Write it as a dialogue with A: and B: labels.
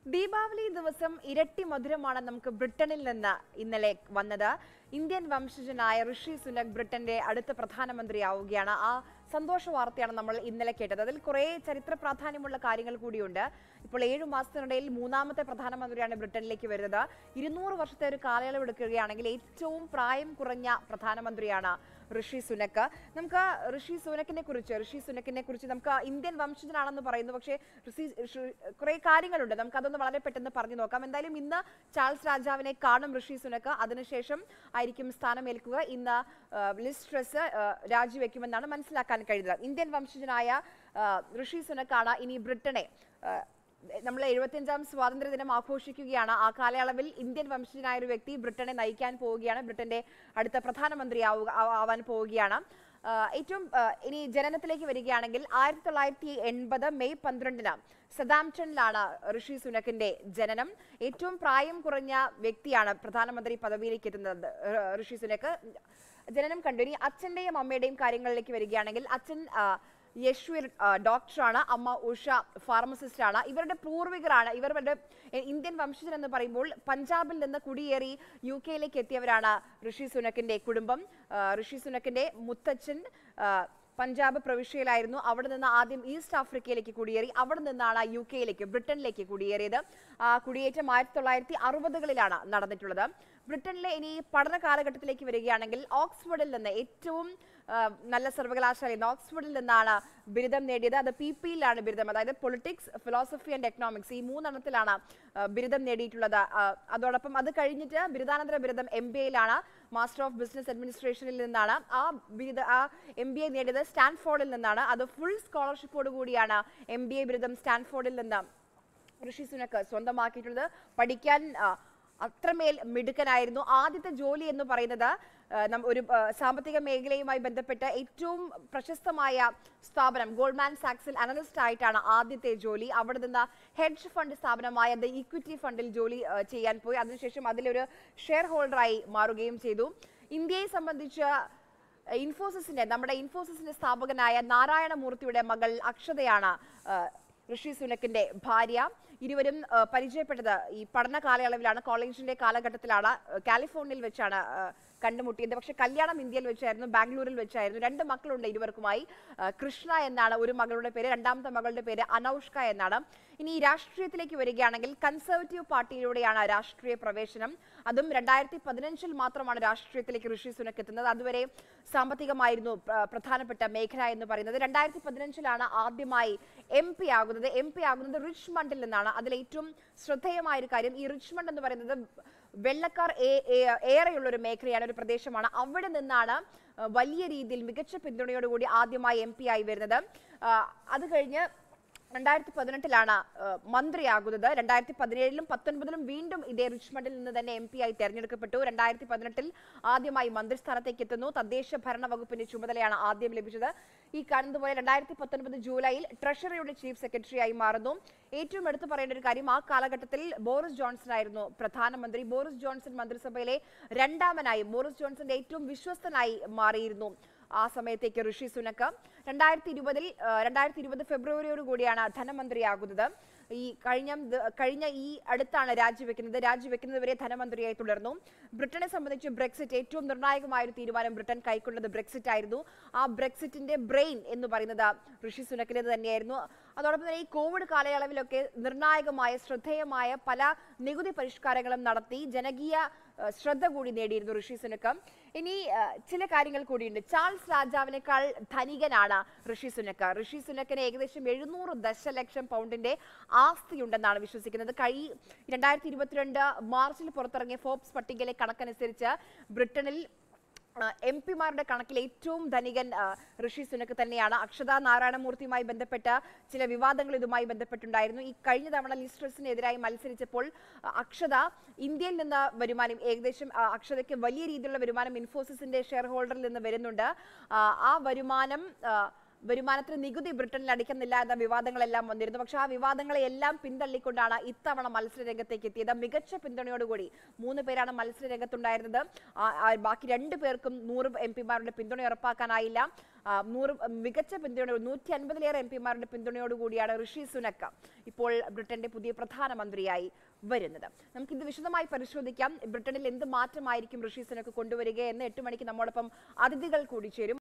A: ദീപാവലി ദിവസം ഇരട്ടി മധുരമാണ് നമുക്ക് ബ്രിട്ടനിൽ നിന്ന് ഇന്നലെ വന്നത് ഇന്ത്യൻ വംശജനായ ഋഷി സുനക് ബ്രിട്ടന്റെ അടുത്ത പ്രധാനമന്ത്രിയാവുകയാണ് ആ സന്തോഷ വാർത്തയാണ് നമ്മൾ ഇന്നലെ കേട്ടത് അതിൽ കുറേ ചരിത്ര പ്രാധാന്യമുള്ള കാര്യങ്ങൾ കൂടിയുണ്ട് ഇപ്പോൾ ഏഴു മാസത്തിനിടയിൽ മൂന്നാമത്തെ പ്രധാനമന്ത്രിയാണ് ബ്രിട്ടനിലേക്ക് വരുന്നത് ഇരുന്നൂറ് വർഷത്തെ ഒരു കാലയളവ് എടുക്കുകയാണെങ്കിൽ ഏറ്റവും പ്രായം കുറഞ്ഞ പ്രധാനമന്ത്രിയാണ് ഋഷി സുനക്ക് നമുക്ക് ഋഷി സുനക്കിനെ കുറിച്ച് ഋഷി സുനക്കിനെ കുറിച്ച് നമുക്ക് ഇന്ത്യൻ വംശജനാണെന്ന് പറയുന്നു പക്ഷേ ഋഷി ഋഷി- കുറേ കാര്യങ്ങളുണ്ട് നമുക്ക് അതൊന്ന് വളരെ പെട്ടെന്ന് പറഞ്ഞു നോക്കാം എന്തായാലും ഇന്ന് ചാൾസ് രാജാവിനെ കാണും ഋഷി സുനക്ക് അതിനുശേഷം ആയിരിക്കും സ്ഥാനമേൽക്കുക ഇന്ന് ആ, ലിസ് ട്രസ് ആ, രാജിവെക്കുമെന്നാണ് മനസ്സിലാക്കാൻ കഴിയുന്നത് ഇന്ത്യൻ വംശജനായ ആ, ഋഷി സുനക്കാണ് ഇനി ബ്രിട്ടനെ ആ, നമ്മൾ എഴുപത്തിയഞ്ചാം സ്വാതന്ത്ര്യ ദിനം ആഘോഷിക്കുകയാണ് ആ കാലയളവിൽ ഇന്ത്യൻ വംശജനായ ഒരു വ്യക്തി ബ്രിട്ടനെ നയിക്കാൻ പോവുകയാണ് ബ്രിട്ടന്റെ അടുത്ത പ്രധാനമന്ത്രി ആവുക ആ- ആവാൻ പോവുകയാണ് ആ, ഏറ്റവും ആ, ഇനി ജനനത്തിലേക്ക് വരികയാണെങ്കിൽ ആയിരത്തി തൊള്ളായിരത്തി എൺപത് മെയ് പന്ത്രണ്ടിന് സദാംപ്ടണിലാണ് ഋഷി സുനക്കിന്റെ ജനനം ഏറ്റവും പ്രായം കുറഞ്ഞ വ്യക്തിയാണ് പ്രധാനമന്ത്രി പദവിയിലേക്ക് എത്തുന്നത് ഋ- ഋഷി സുനക്ക് ജനനം കണ്ടു ഇനി അച്ഛന്റെയും അമ്മയുടെയും കാര്യങ്ങളിലേക്ക് വരികയാണെങ്കിൽ അച്ഛൻ ആ, യശ്വർ ആ, ഡോക്ടറാണ് അമ്മ ഉഷ ഫാർമസിസ്റ്റ് ആണ് ഇവരുടെ പൂർവികരാണ് ഇവരുടെ എ- ഇന്ത്യൻ വംശജൻ എന്ന് പറയുമ്പോൾ പഞ്ചാബിൽ നിന്ന് കുടിയേറി യു കെയിലേക്ക് എത്തിയവരാണ് ഋഷി സുനക്കിന്റെ കുടുംബം ആ, ഋഷി സുനക്കിന്റെ മുത്തച്ഛൻ ആ, പഞ്ചാബ് പ്രവിശ്യയിലായിരുന്നു അവിടെ നിന്ന് ആദ്യം ഈസ്റ്റ് ആഫ്രിക്കയിലേക്ക് കുടിയേറി അവിടെ നിന്നാണ് യു കെയിലേക്ക് ബ്രിട്ടനിലേക്ക് കുടിയേറിയത് ആ കുടിയേറ്റം ആയിരത്തി തൊള്ളായിരത്തി അറുപതുകളിലാണ് നടന്നിട്ടുള്ളത് ബ്രിട്ടനിലെ ഇനി പഠന കാലഘട്ടത്തിലേക്ക് വരികയാണെങ്കിൽ ഓക്സ്ഫോർഡിൽ നിന്ന് ഏറ്റവും ആ, നല്ല സർവകലാശാലയിൽ ഓക്സ്ഫോർഡിൽ നിന്നാണ് ബിരുദം നേടിയത് അത് പി പിയിലാണ് ബിരുദം അതായത് പൊളിറ്റിക്സ് ഫിലോസഫി ആൻഡ് എക്കണോമിക്സ് ഈ മൂന്നെണ്ണത്തിലാണ് ആ, ബിരുദം നേടിയിട്ടുള്ളത് ആ, അതോടൊപ്പം അത് കഴിഞ്ഞിട്ട് ബിരുദാനന്തര ബിരുദം എം ബി എയിലാണ് മാസ്റ്റർ ഓഫ് ബിസിനസ് അഡ്മിനിസ്ട്രേഷനിൽ നിന്നാണ് ആ ബിരുദ ആ എം ബി എ നേടിയത് സ്റ്റാൻഫോർഡിൽ നിന്നാണ് അത് ഫുൾ സ്കോളർഷിപ്പോട് കൂടിയാണ് എം ബി എ ബിരുദം സ്റ്റാൻഫോർഡിൽ നിന്ന് ഋഷി സുനക്ക് സ്വന്തമാക്കിയിട്ടുള്ളത് പഠിക്കാൻ ആ, അത്രമേൽ മിടുക്കനായിരുന്നു ആദ്യത്തെ ജോലി എന്ന് പറയുന്നത് ആ, നം- ഒരു ആ, സാമ്പത്തിക മേഖലയുമായി ബന്ധപ്പെട്ട് ഏറ്റവും പ്രശസ്തമായ സ്ഥാപനം ഗോൾഡ്മാൻ സാക്സിൽ അനലിസ്റ്റ് ആയിട്ടാണ് ആദ്യത്തെ ജോലി അവിടെ നിന്ന് ഹെഡ്ജ് ഫണ്ട് സ്ഥാപനമായ ദ ഇക്വിറ്റി ഫണ്ടിൽ ജോലി ആ, ചെയ്യാൻ പോയി അതിനുശേഷം അതിലൊരു ഷെയർ ഹോൾഡറായി മാറുകയും ചെയ്തു ഇന്ത്യയെ സംബന്ധിച്ച് ഇൻഫോസിസിന്റെ നമ്മുടെ ഇൻഫോസിസിന്റെ സ്ഥാപകനായ നാരായണമൂർത്തിയുടെ മകൾ അക്ഷതയാണ് ആ, ഋഷി സുനക്കിന്റെ ഭാര്യ ഇരുവരും ആ, പരിചയപ്പെട്ടത് ഈ പഠന കാലയളവിലാണ് കോളേജിന്റെ കാലഘട്ടത്തിലാണ് ആ, കാലിഫോർണിയയിൽ വെച്ചാണ് ആ, കണ്ടുമുട്ടിയത് പക്ഷെ കല്യാണം ഇന്ത്യയിൽ വെച്ചായിരുന്നു ബാംഗ്ലൂരിൽ വെച്ചായിരുന്നു രണ്ട് മക്കളുണ്ട് ഇരുവർക്കുമായി ആ, കൃഷ്ണ എന്നാണ് ഒരു മകളുടെ പേര് രണ്ടാമത്തെ മകളുടെ പേര് അനൗഷ്ക എന്നാണ് ഇനി ഈ രാഷ്ട്രീയത്തിലേക്ക് വരികയാണെങ്കിൽ കൺസർവേറ്റീവ് പാർട്ടിയിലൂടെയാണ് രാഷ്ട്രീയ പ്രവേശനം അതും രണ്ടായിരത്തി പതിനഞ്ചിൽ മാത്രമാണ് രാഷ്ട്രീയത്തിലേക്ക് ഋഷി സുനക്ക് എത്തുന്നത് അതുവരെ സാമ്പത്തികമായിരുന്നു പ്ര- പ്രധാനപ്പെട്ട മേഖല എന്ന് പറയുന്നത് രണ്ടായിരത്തി പതിനഞ്ചിലാണ് ആദ്യമായി എം പി ആകുന്നത് എം പി ആകുന്നത് റിച്ച്മണ്ടിൽ നിന്നാണ് അതിൽ ഏറ്റവും ശ്രദ്ധേയമായ ഒരു കാര്യം ഈ റിച്ച്മണ്ട് എന്ന് പറയുന്നത് വെള്ളക്കാർ ഏ- ഏ- ഏറെയുള്ള ഒരു മേഖലയാണ് ഒരു പ്രദേശമാണ് അവിടെ നിന്നാണ് ആ, വലിയ രീതിയിൽ മികച്ച പിന്തുണയോടുകൂടി ആദ്യമായി എം പി ആയി വരുന്നത് ആ, അത് കഴിഞ്ഞ് രണ്ടായിരത്തി പതിനെട്ടിലാണ് മന്ത്രിയാകുന്നത് രണ്ടായിരത്തി പതിനേഴിലും പത്തൊൻപതിലും വീണ്ടും ഇതേ റിച്ച്മണ്ടിൽ നിന്ന് തന്നെ എം പി ആയി തെരഞ്ഞെടുക്കപ്പെട്ടു രണ്ടായിരത്തി പതിനെട്ടിൽ ആദ്യമായി മന്ത്രിസ്ഥാനത്തേക്ക് എത്തുന്നു തദ്ദേശ ഭരണ വകുപ്പിന്റെ ചുമതലയാണ് ആദ്യം ലഭിച്ചത് ഈ കാണുന്നതുപോലെ രണ്ടായിരത്തി പത്തൊൻപത് ജൂലൈയിൽ ട്രഷറിയുടെ ചീഫ് സെക്രട്ടറിയായി മാറുന്നു ഏറ്റവും എടുത്തു പറയേണ്ട ഒരു കാര്യം ആ കാലഘട്ടത്തിൽ ബോറിസ് ജോൺസൺ ആയിരുന്നു പ്രധാനമന്ത്രി ബോറിസ് ജോൺസൺ മന്ത്രിസഭയിലെ രണ്ടാമനായി ബോറിസ് ജോൺസന്റെ ഏറ്റവും വിശ്വസ്തനായി മാറിയിരുന്നു ആ സമയത്തേക്ക് ഋഷി സുനക്ക് രണ്ടായിരത്തി ഇരുപതിൽ രണ്ടായിരത്തി ഇരുപത് ഫെബ്രുവരിയോട് കൂടിയാണ് ധനമന്ത്രിയാകുന്നത് ഈ കഴിഞ്ഞ ദ- കഴിഞ്ഞ ഈ അടുത്താണ് രാജിവെക്കുന്നത് രാജിവെക്കുന്നത് വരെ ധനമന്ത്രിയായി തുടർന്നു ബ്രിട്ടനെ സംബന്ധിച്ച് ബ്രെക്സിറ്റ് ഏറ്റവും നിർണായകമായ ഒരു തീരുമാനം ബ്രിട്ടൻ കൈക്കൊണ്ടത് ബ്രെക്സിറ്റ് ആയിരുന്നു ആ ബ്രെക്സിറ്റിന്റെ ബ്രെയിൻ എന്ന് പറയുന്നത് ഋഷി സുനക്കിൻ്റെത് തന്നെയായിരുന്നു അതോടൊപ്പം തന്നെ ഈ കോവിഡ് കാലയളവിലൊക്കെ നിർണായകമായ ശ്രദ്ധേയമായ പല നികുതി പരിഷ്കാരങ്ങളും നടത്തി ജനകീയ ആ, ശ്രദ്ധ കൂടി നേടിയിരുന്നു ഋഷി സുനക്ക് ഇനി ആ, ചില കാര്യങ്ങൾ കൂടിയുണ്ട് ചാൾസ് രാജാവിനേക്കാൾ ധനികനാണ് ഋഷി സുനക്ക് ഋഷി സുനക്കിന് ഏകദേശം എഴുന്നൂറ് ദശലക്ഷം പൗണ്ടിന്റെ ആസ്തിയുണ്ടെന്നാണ് വിശ്വസിക്കുന്നത് കഴി രണ്ടായിരത്തി ഇരുപത്തിരണ്ട് മാർച്ചിൽ പുറത്തിറങ്ങിയ ഫോബ്സ് പട്ടികയിലെ കണക്കനുസരിച്ച് ബ്രിട്ടനിൽ എം പിമാരുടെ കണക്കിൽ ഏറ്റവും ധനികൻ ആ, ഋഷി സുനക്ക് തന്നെയാണ് അക്ഷത നാരായണമൂർത്തിയുമായി ബന്ധപ്പെട്ട ചില വിവാദങ്ങൾ ഇതുമായി ബന്ധപ്പെട്ടുണ്ടായിരുന്നു ഈ കഴിഞ്ഞ തവണ ലിസ്ട്രസിനെതിരായി മത്സരിച്ചപ്പോൾ ആ, അക്ഷത ഇന്ത്യയിൽ നിന്ന് വരുമാനം ഏകദേശം ആ, അക്ഷതയ്ക്ക് വലിയ രീതിയിലുള്ള വരുമാനം ഇൻഫോസിസിന്റെ ഷെയർ ഹോൾഡറിൽ നിന്ന് വരുന്നുണ്ട് ആ, ആ വരുമാനം ആ, വരുമാനത്തിന് നികുതി ബ്രിട്ടനിൽ അടിക്കുന്നില്ല എന്ന വിവാദങ്ങളെല്ലാം വന്നിരുന്നു പക്ഷേ ആ വിവാദങ്ങളെ എല്ലാം പിന്തള്ളിക്കൊണ്ടാണ് ഇത്തവണ മത്സര രംഗത്തേക്ക് എത്തിയത് മികച്ച പിന്തുണയോടുകൂടി മൂന്ന് പേരാണ് മത്സര രംഗത്തുണ്ടായിരുന്നത് ആ- ആ ബാക്കി രണ്ടു പേർക്കും നൂറ് എം പിമാരുടെ പിന്തുണ ഉറപ്പാക്കാനായില്ല ആ, നൂറ് മികച്ച പിന്തുണ നൂറ്റി അൻപതിലേറെ എം പിമാരുടെ പിന്തുണയോടുകൂടിയാണ് ഋഷി സുനക് ഇപ്പോൾ ബ്രിട്ടന്റെ പുതിയ പ്രധാനമന്ത്രിയായി വരുന്നത് നമുക്ക് ഇത് വിശദമായി പരിശോധിക്കാം ബ്രിട്ടനിൽ എന്ത് മാറ്റമായിരിക്കും ഋഷി സുനക് കൊണ്ടുവരിക എന്ന് എട്ട് മണിക്ക് നമ്മോടൊപ്പം അതിഥികൾ കൂടി ചേരും